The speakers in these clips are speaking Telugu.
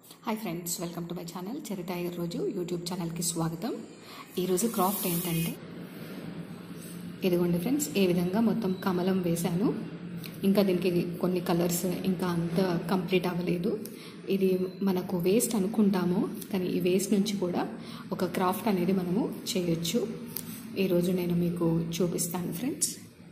hi friends welcome to my channel Charitha రోజు యూట్యూబ్ ఛానల్కి స్వాగతం ఈరోజు క్రాఫ్ట్ ఏంటంటే ఇదిగోండి ఫ్రెండ్స్ ఏ విధంగా మొత్తం కమలం వేశాను ఇంకా దీనికి కొన్ని కలర్స్ ఇంకా అంత కంప్లీట్ అవ్వలేదు ఇది మనకు వేస్ట్ అనుకుంటాము కానీ ఈ వేస్ట్ నుంచి కూడా ఒక క్రాఫ్ట్ అనేది మనము చేయొచ్చు ఈరోజు నేను మీకు చూపిస్తాను ఫ్రెండ్స్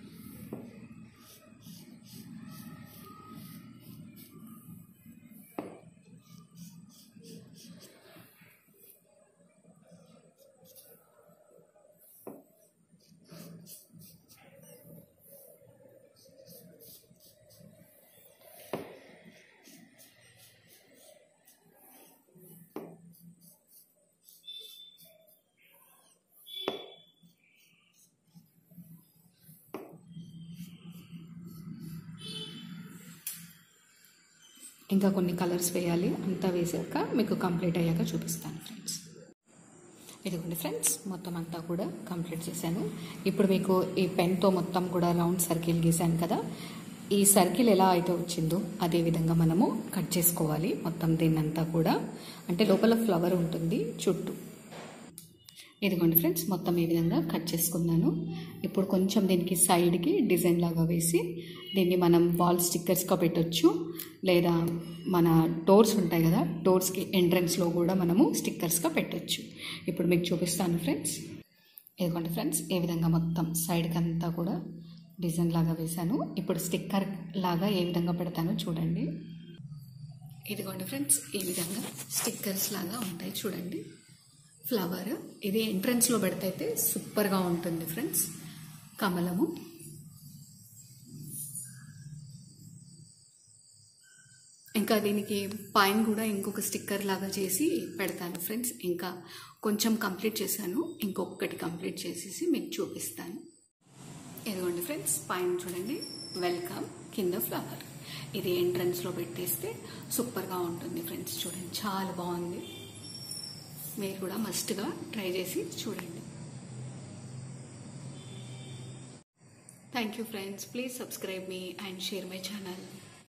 ఇంకా కొన్ని కలర్స్ వేయాలి అంతా వేసాక మీకు కంప్లీట్ అయ్యాక చూపిస్తాను ఫ్రెండ్స్ ఇదిగోండి ఫ్రెండ్స్ మొత్తం అంతా కూడా కంప్లీట్ చేశాను ఇప్పుడు మీకు ఈ పెన్తో మొత్తం కూడా రౌండ్ సర్కిల్ గీసాను కదా ఈ సర్కిల్ ఎలా అయితే వచ్చిందో అదే విధంగా మనము కట్ చేసుకోవాలి మొత్తం దీన్నంతా కూడా అంటే లోపల ఫ్లవర్ ఉంటుంది చుట్టూ ఇదిగోండి ఫ్రెండ్స్ మొత్తం ఈ విధంగా కట్ చేసుకున్నాను ఇప్పుడు కొంచెం దీనికి సైడ్కి డిజైన్ లాగా వేసి దీన్ని మనం వాల్ స్టిక్కర్స్గా పెట్టొచ్చు లేదా మన డోర్స్ ఉంటాయి కదా డోర్స్కి ఎంట్రన్స్లో కూడా మనము స్టిక్కర్స్గా పెట్టొచ్చు ఇప్పుడు మీకు చూపిస్తాను ఫ్రెండ్స్ ఇదిగోండి ఫ్రెండ్స్ ఏ విధంగా మొత్తం సైడ్కి అంతా కూడా డిజైన్ లాగా వేశాను ఇప్పుడు స్టిక్కర్ లాగా ఏ విధంగా పెడతానో చూడండి ఇదిగోండి ఫ్రెండ్స్ ఈ విధంగా స్టిక్కర్స్ లాగా ఉంటాయి చూడండి ఫ్లవర్ ఇది ఎంట్రన్స్లో పెడితే అయితే సూపర్గా ఉంటుంది ఫ్రెండ్స్ కమలము ఇంకా దీనికి పైన కూడా ఇంకొక స్టిక్కర్ లాగా చేసి పెడతాను ఫ్రెండ్స్ ఇంకా కొంచెం కంప్లీట్ చేశాను ఇంకొకటి కంప్లీట్ చేసేసి మీకు చూపిస్తాను ఇదిగోండి ఫ్రెండ్స్ పైన చూడండి వెల్కమ్ కింద ఫ్లవర్ ఇది ఎంట్రన్స్లో పెట్టేస్తే సూపర్గా ఉంటుంది ఫ్రెండ్స్ చూడండి చాలా బాగుంది మీరు కూడా మస్ట్గా ట్రై చేసి చూడండి thank you friends please subscribe మీ అండ్ షేర్ మై ఛానల్